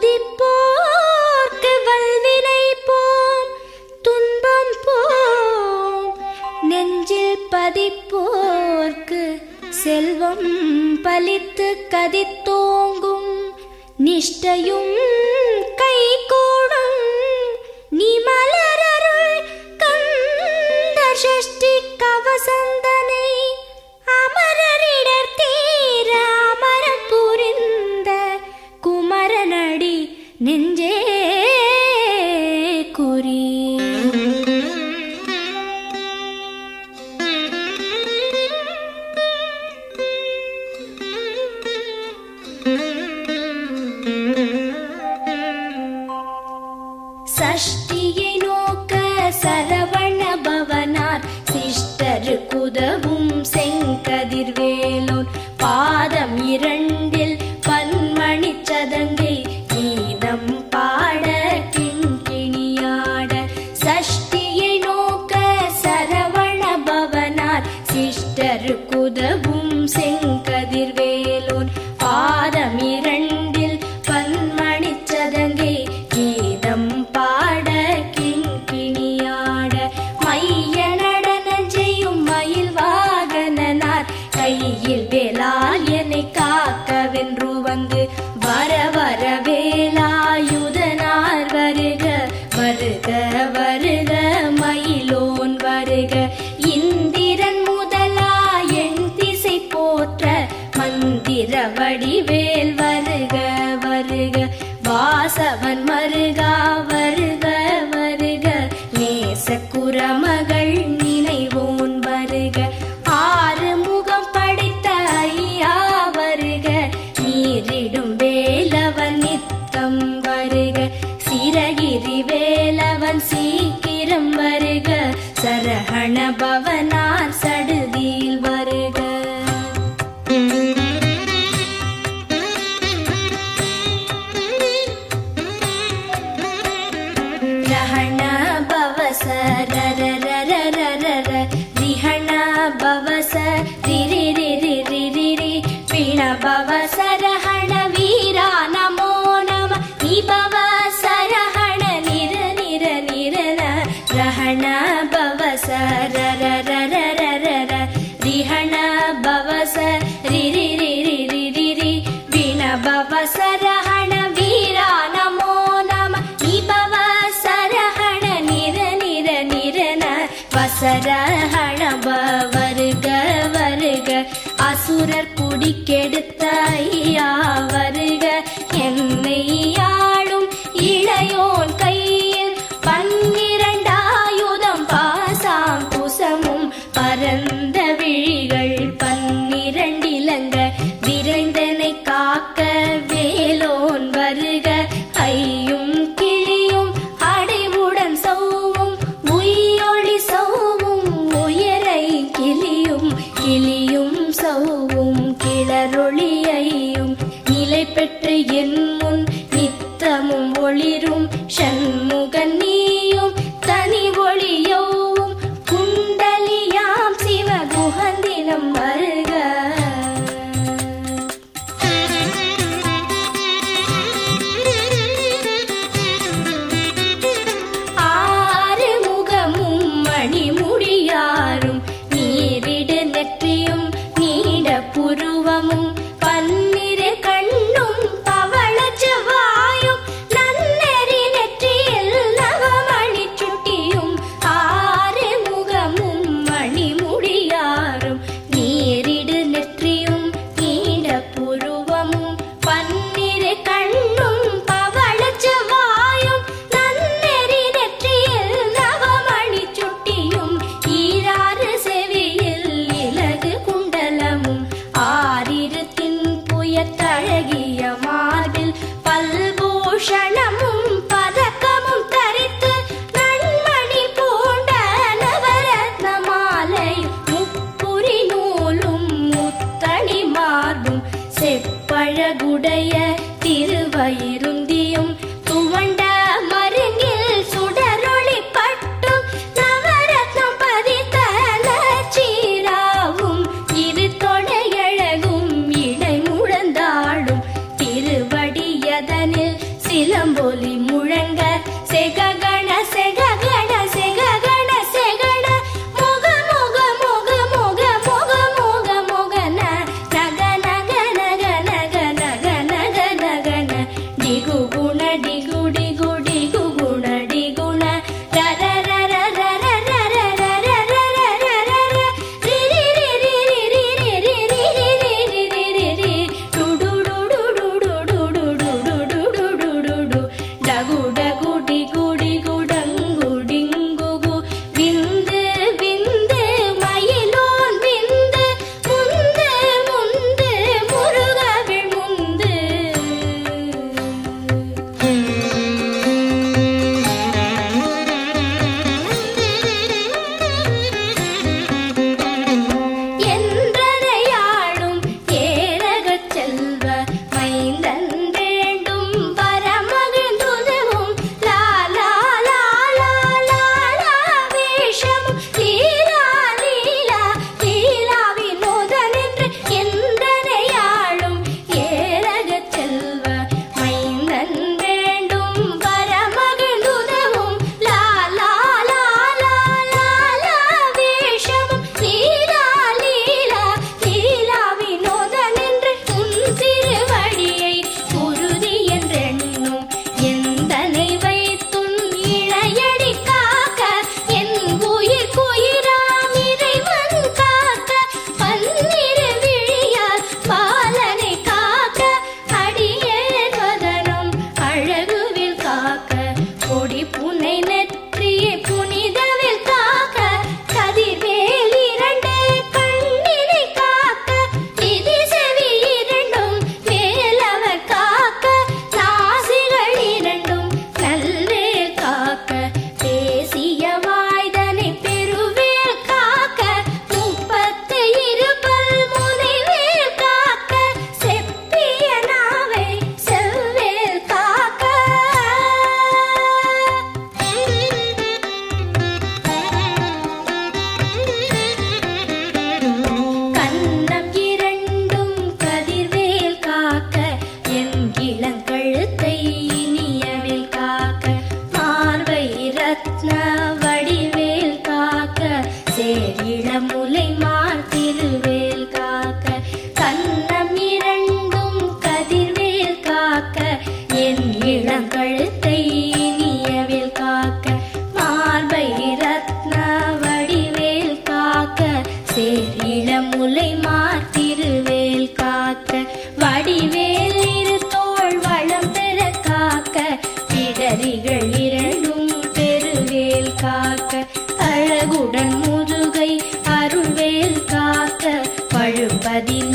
துதிப்போர்க்கு வல்வினை போம் துன்பம் போம் நெஞ்சில் பதிப்போர்க்கு செல்வம் பலித்து கதித்தோங்கும் நிஷ்டையும் கைகூடும் நீ மலரருள் கந்த சஷ்டி கவசந்தனை அமரரிடர் தீர அமரம் புரிந்த குமரனடி நெஞ்சே குறி சஷ்டியை நோக்க சரவண பவனார் சிஷ்டரு குதவும் செங்கதிர்வேலோன் பாதம் இரண்டில் பன்மணி சதங்கை கீதம் பாட கிண்கிணியாட சஷ்டியை நோக்க சரவண பவனார் சிஷ்டரு குதவும் செங்கதிர்வேலோன் பாதம் இரண்டில் பன்மணி சதங்கை கீதம் பாட கிண்கிணியாட மைய நடன செய்யும் மயில் வாகனனார் கையில் வேலால் என்னை காக்கவென்று வந்து வர வர வேலாயுதனார் வருக வருக வருக மயிலோன் வருக இந்திரன் முதலா என் திசை போற்ற மந்திர வடிவேல் வருக வருக வாசவன் மருகா வருக வருக நேச குரமகள் நினைவோன் வருக ஆறு முகம் படைத்த ஐயா வருக நீரிடும் வேலவன் நித்தம் வருக சிரகிரி வேலவன் சீக்கிரம் வருக சரஹண பவனார் சடுதியில் வருக ரஹண பவச ரர ரர ரர ர ரிஹண பவச ரிரி ரிரி ரிரி ரி பிண பவச ரஹண வீரா நமோ நம நிபவ சரஹண நிர நிர நிரன ரஹண பவச ரர ரர ரர ர ரிஹண பவச ரிரி ரிரி ரிரி ரி பிண பவச ரஹண வீரா நமோ நம நிபவ சரஹண நிர நிர நிரன வசரஹண வருக வருக அசுரர் குடிக்கெடுத்த ஐயா வருக என்னை ஆளும் இளையோன் கையில் பன்னிரண்டாயுதம் பாசாம் குசமும் பரந்த விழிகள் பன்னிரண்டிலங்க விரைந்தனை காக்க வேலோன் வருக ஐயும் கிளியும் அடைவுடன் சௌவும் உயிரொளி சௌவும் உயரை கிளியும் கிளியும் சௌவும் கிளரொளியையும் நிலை பெற்று என் முன் நித்தமும் ஒளிரும் சண்முகன் நீயும் தனி ஒளியோவும் குண்டலியாம் சிவகுகந்தினம் வருக ஆறு முகமும் மணிமுடியாரும் நீரிடு நெற்றியும் நீட புருவமும் பன்னிரு கண்ணும் பவள செவ்வாயும் நன்னெறி நெற்றியில் நவமணி சுட்டியும் ஆறு முகமும் மணிமுடியாரும் நீரிடு நெற்றியும் நீட புருவமும் பன்னிரு கண்ணும் பவள செவ்வாயும் நன்னெறி நெற்றியில் நவமணி சுட்டியும் ஈராறு செவியில் இலகு குண்டலமும் ஆரிருத்தின் புயத்தழகிய மார்பில் பல்பூஷணமும் பதக்கமும் தரித்து நன்மணி பூண்ட நவரத்ன மாலை முப்புரி நூலும் முத்தணி மார்பும் செப்பழகுடைய திருவயிருந்தியும் துவண்ட மருங்கில் சுடரொளி பட்டும் நவரத்னம் பதித்த நச்சீராவும் இரு தொடையழகும் இடை முழந்தாடும் திருவடியதனில் சி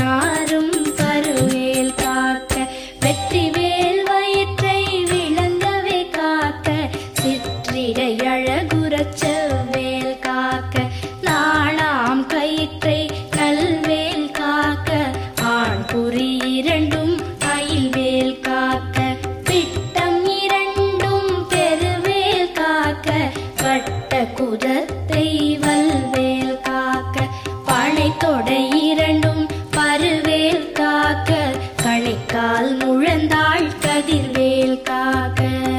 நாரும் பருவேல் காக்க வெற்றிவேல் வயிற்றை விளங்கவே காக்க சிற்றிடை அழகுறச் செவ்வேல் காக்க நாணாம் கயிற்றை நல்வேல் காக்க ஆண் குறி இரண்டும் அயில்வேல் காக்க பிட்டம் இரண்டும் பெருவேல் காக்க வட்ட குதத்தை வல்வேல் காக்க பனை தொடை இரண்டும் பருவேல் காக்க கணைக்கால் முழந்தாள் கதிர்வேல் காக்க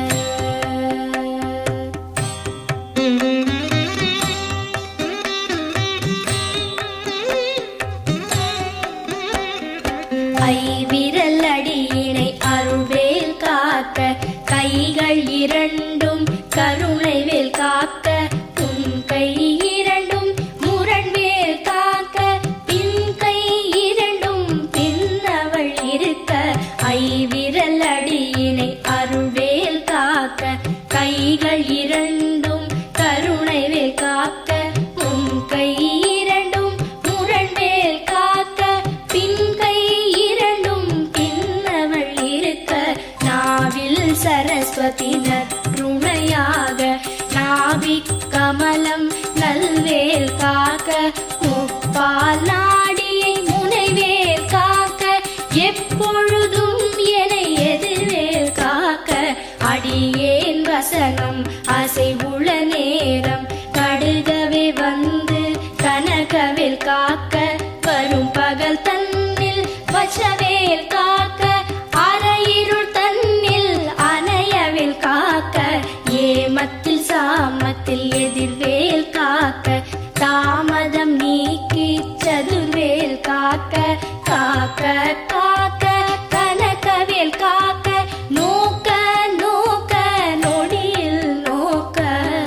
ஐவிரல் அடியினை அருள்வேல் காக்க கைகள் இரண்டும் கருணை வேல் காக்க உன் கை இரண்டும் முரண்வேல் காக்க பின் கை இரண்டும் பின்னவள் இருக்க ஐவிரல் அடியினை அருள்வேல் காக்க கைகள் இரண்டும் கருணை வேல் காக்க உன் கை இரண்டும் முரண்வேல் காக்க பின் கை இரண்டும் பின்னவள் இருக்க நாவில் சரஸ்வதி நற்றுணையாக நாவிக் கமலம் நல்வேல் காக்க முப்பால் நாடியை முனைவேல் காக்க எப்பொழுதும் என எதிர்வேல் காக்க அடியேன் வசனம் அசைவுள நேரம் கடுகவே வந்து கனகவேல் காக்க வரும் பகல் தன்னில் வச்சவேல் காக்க அரையிருள் தன்னில் அணையவேல் காக்க ஏமத்தில் சாமத்தில் எதிர்வேல் காக்க தாமதம் நீக்கி சதுர்வேல் காக்க காக்க காக்க கனகவேல் காக்க நோக்க நோக்க நொடியில் நோக்க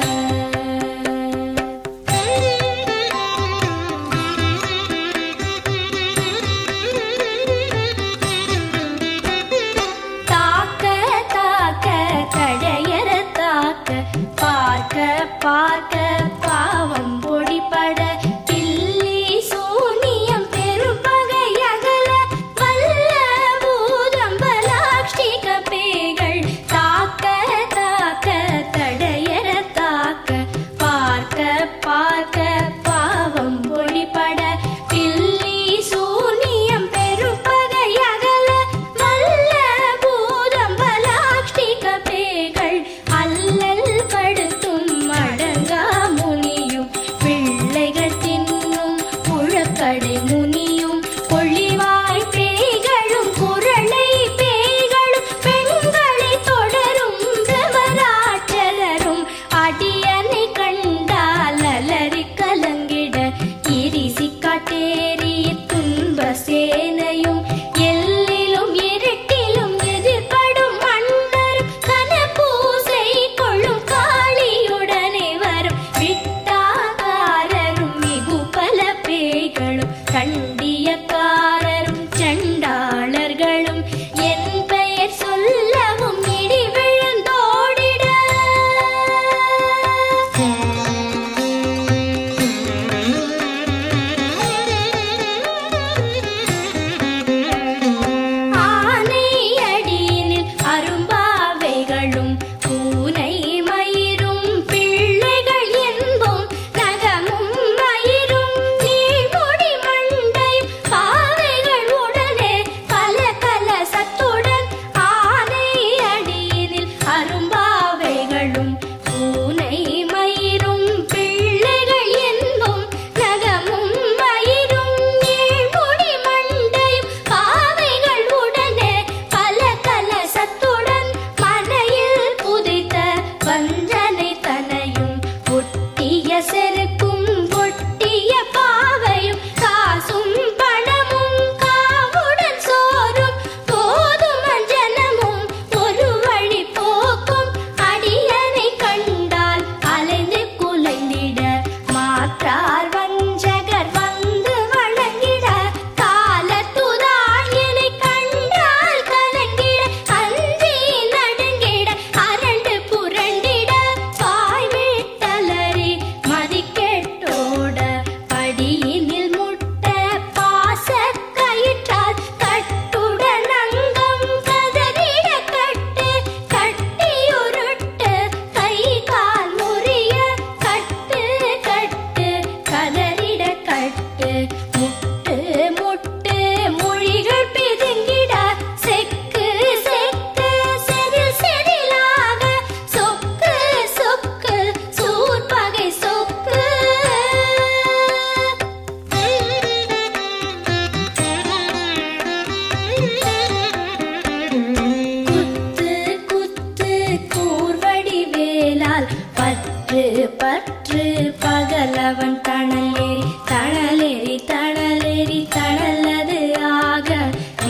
தாக்க தாக்க கடையற தாக்க பார்க்க பார்க்க பாவம் பொடிபட பில்லி சூனியம் பெரும்பகை அகல வல்ல பூதம்பலாக்ஷிக பேகள் தாக்க தாக்க தடையற தாக்க பார்க்க பார்க்க பாவம் பொடிபட பில்லி சூனியம் பெரும்பகை அகல வல்ல பூதம்பலாக்ஷிக பேகள் அல்லல் படுத்தும் அடங்கா முனியும் பிள்ளைகள் தின்னும் புழக்கடை முனியும் பொழிவாய் பேய்களும் குரளை பேய்களும் பெண்களை தொடரும் பிரமராற்றலரும் அடியனை கண்டால் அலறி கலங்கிட இரிசி காட்டேறி துன்ப சேனையும் எல்லிலும் இருட்டிலும் எதிர்படும் மன்னரும் கன பூசை கொள்ளும் காளியுடனே வரும் விட்டாகாரரும் மிகு பல பேய்களும் கண்டியக்காரரும் சண்டாளர்களும் என் பெயர் சொல்லவும் இடி விழுந்தோடிட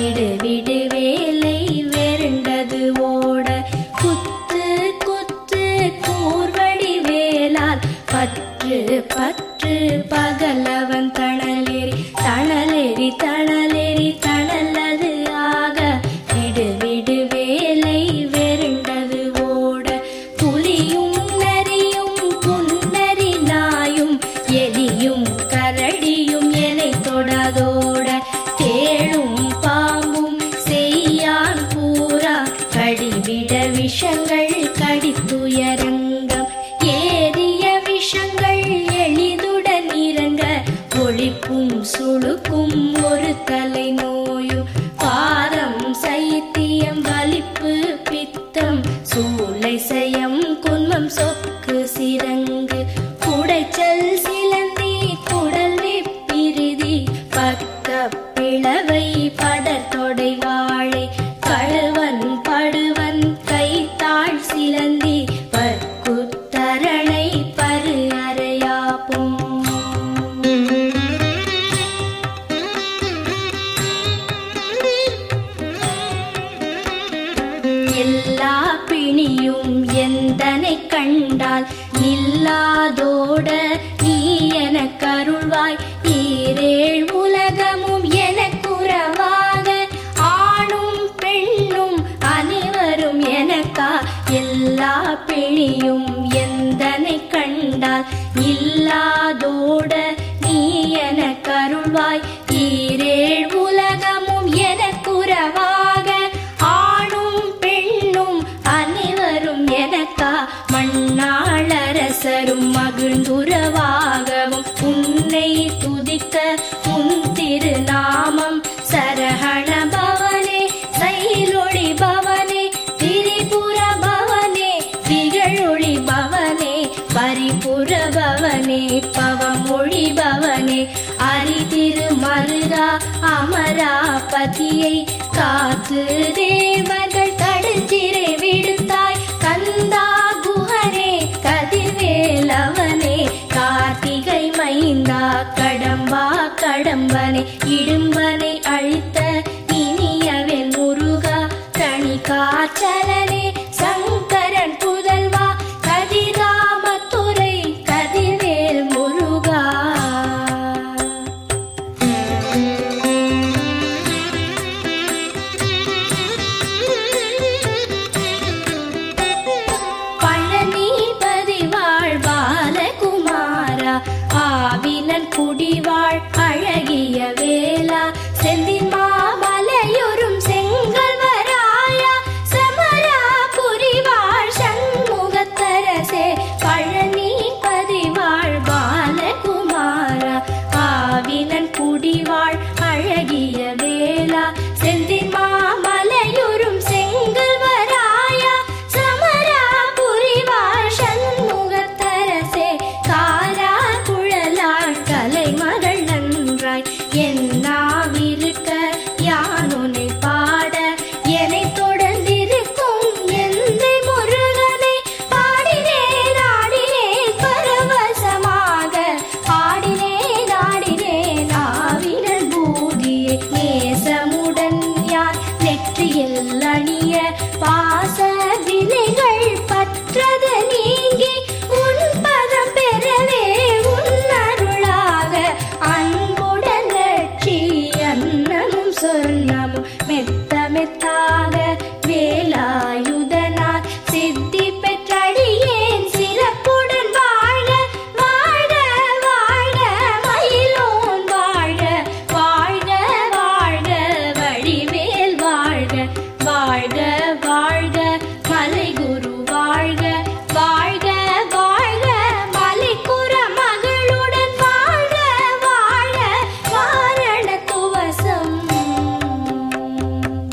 விடு விடு வேலை வெருண்டது ஓட குத்து குத்து கூர்வடி வேலால் பற்று பற்று பகலவன் தணலேறி தணலேறி தணலேறி தணலது ஆக விடு விடு வேலை வெருண்டது ஓட புலியும் நரியும் புன்னரி நாயும் எலியும் கரடியும் எனை தொடாதோட தேளும் பாம்பும் செய்யான் பூரா கடிவிட விஷங்கள் கடித்துயரங்கம் ஏறிய விஷங்கள் எளிதுடன் இறங்க ஒளிப்பும் சுளுக்கும் ஒரு தலை நோயும் பாரம் சைத்தியம் வலிப்பு பித்தம் சூளை சயம் குன்மம் சொக்கு சிரங்கு குடைச்சல் சிலந்தி குடல் வெப்பிரிதி பக்க பிளவை படத்தொடை வாழை கழுவன் படுவன் கைத்தாழ் சிலந்தி பற்குத்தரணை பரு அறையாப்பும் எல்லா பிணியும் எந்தனை கண்டால் நில்லாதோட நீ எனக் கருள்வாய் ஈரேழ் உலகமும் எனக்குறவாக ஆணும் பெண்ணும் அனைவரும் எனக்கா எல்லா பிணியும் எந்தனை கண்டால் இல்லாதோட நீ எனக் கருள்வாய் ஈரேழ் உலகமும் எனக்குறவாக ஆணும் பெண்ணும் அனைவரும் எனக்கா மண்ணாளரசரும் மகிழ்ந்துறவாகவும் உன்னை துதிக்க உன் திருநாமம் சரஹண பவனே சைலொளி பவனே திரிபுர பவனே திகழொளி பவனே பரிபுர பவனே பவமொழி பவனே அரிதிரு மருகா அமராபதியை காத்து தேவர்கள் தடுத்திரை விடுத்தாய் கந்தா குஹனே கதிர்வேலவனே கார்த்திகை மைந்தா கடம்பா கடம்பனே இடும்பனை அழித்த இனியவன் முருகா தனி காச்சலனே சங்கரன் புதல்வா கதிராமத்துறை கதிர்வேல் முருகா பழனிபதி வாழ் பாலகுமாரா ஆவினன் குடிவாழ் அழகிய வேளா செந்தின் மாமலையொரும் செங்கல்வராயா சமரா புரிவாழ் சண்முகத்தரசே பழனிபதி வாழ் பாலகுமாரா ஆவினன் குடிவாழ் அழகிய வேளா செந்தின் மாமலையொரும் செங்கல்வராயா சமரா புரிவாழ் சண்முகத்தரசே காரா குழலாள் கலைமகள் நன்றாய் என்னாவிருக்க யானுனை பாட என்னை தொடர்ந்திருக்கும் எந்தை முருகனை பாடினேன் ஆடினேன் பரவசமாக ஆடினேன் ஆடினேன் ஆவினல் பூதியை நேசமுடன் யார் நெற்றியில் அணிய பாச வினைகள் பற்றது நீங்கி உன் பதம் பெறவே உன் அருளாக அன்புடன் லட்சி அன்னமும் சொன்னமும் மெத்த மெத்தாக வேலாயுதனார் சித்தி பெற்றடியேன் சிறப்புடன் வாழ வாழ வாழ மயிலோன் வாழ வாழ்க வாழ்க வடிவேல் வாழ்க வாழ்க வாழ்க மலைகுரு வாழ்க வாழ்க வாழ்க மலைக்குற மகளுடன் வாழ்க வாழ வாரண துவசம்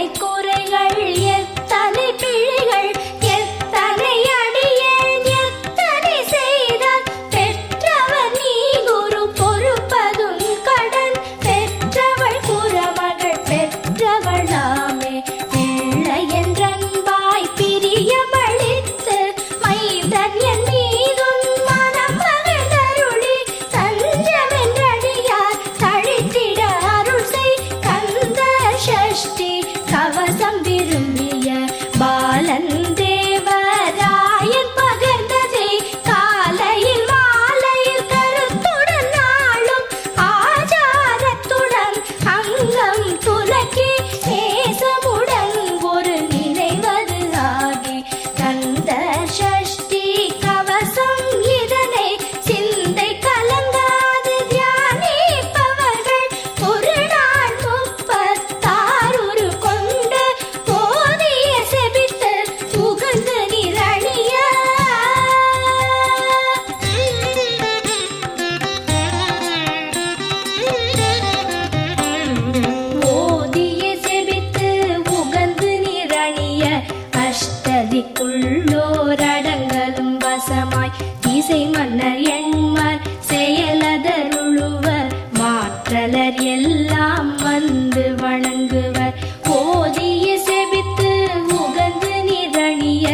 எத்தனை குறைகள் எத்தனை பிழைகள் எத்தனை அடியேன் எத்தனை செய்தால் பெற்றவர் நீ குரு பொறுப்பதும் கடன் பெற்றவள் குறமகள் பெற்றவள் நாமே பிள்ளை என்றன்பாய் பிரியமளித்து மைந்தன் என் மீதும் மனம் மகிழ்ந்தருளி தஞ்சமென்றடியார் தழித்திட அருள் செய் கந்த சஷ்டி கவசம் விரும்பிய பாலன் தேவராயன் பகர்ந்ததே காலையில் மாலையில் கருத்துடன் நாளும் ஆச்சாரத்துடன் அங்கம் துலக்கி நேசமுடன் ஒரு நினைவது ஆகி கந்த சஷ்டி கவசம் இதனை சிந்தை கலங்காது தியானிப்பவர்கள் ஒரு நாள் முப்பத்தாறு கொண்டு போதிய செபித்து புகழ்ந்து நிரணிய ஓதிய செபித்து உகந்து நிரணிய அஷ்டதிக்குள்ளோரடங்கலும் வசமாய் இசை மன்னர் எண்மர் செயலதருளுவர் மாற்றலர் எல்லாம் வந்து வணங்குவர் ஓதிய செபித்து உகந்து நிரணிய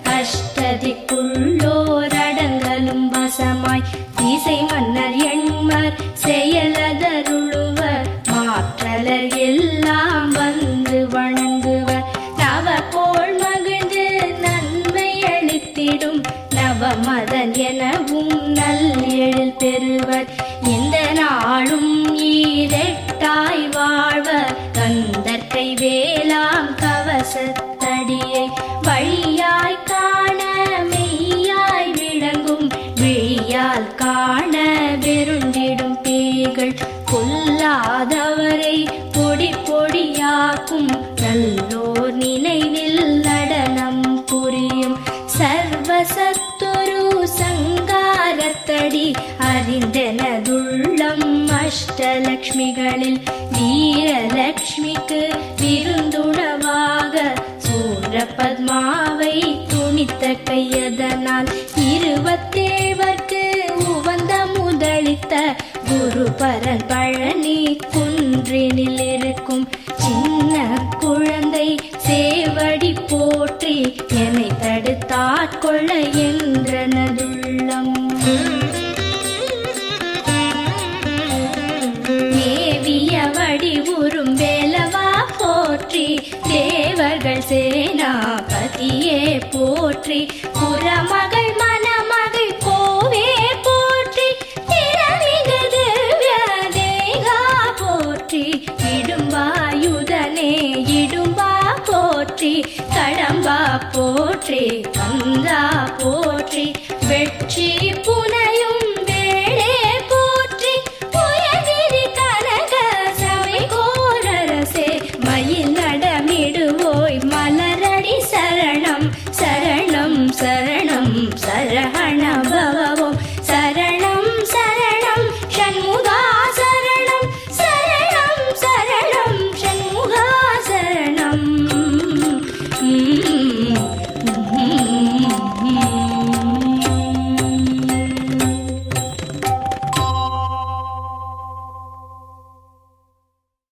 அஷ்டதிக்குள்ளோரடங்கலும் வசமாய் இசை மன்னர் எண்மர் செயலதருளுவர் மாற்றலர் எல்லாம் வந்து வணங்குவர் நவ கோள் மகிழ்ந்து நன்மை அளித்திடும் நவமதன் எனவும் நல் எழில் பெறுவர் எந்த நாளும் ஈரெட்டாய் வாழ்வர் கந்தற்கை வேளாம் கவசத்தடியை வழியாய் காண மெய்யாய் விளங்கும் விழியால் காண வெருண்டிடும் பேய்கள் கொல்லாதவரை பொடி பொடியாக்கும் நல்லோர் நினைவில் நடனம் புரியும் சர்வசத்துரு சங்காரத்தடி அறிந்தனதுள்ளம் அஷ்டலக்ஷ்மிகளில் வீரலக்ஷ்மிக்கு விருந்துணவாக சூரபத்மாவை துணித்த கையதனால் இருபத்தேவர்க்கு உவந்த முதலித்த குருபரன் பழனி குன்றினில் இருக்கும் சின்ன குழந்தை சேவடி போற்றி என்னை தடுத்தாட்கொள்ள என்றனதுள்ளம் மேவிய வடிவுறும் வேலவா போற்றி தேவர்கள் சேனாபதியே போற்றி புறமகள் மணமகள் கோவே போற்றி திறமிகு திவ்ய தேகா போற்றி இடும்பாயுதனே இடும்பா போற்றி கடம்பா போற்றி கந்தா போற்றி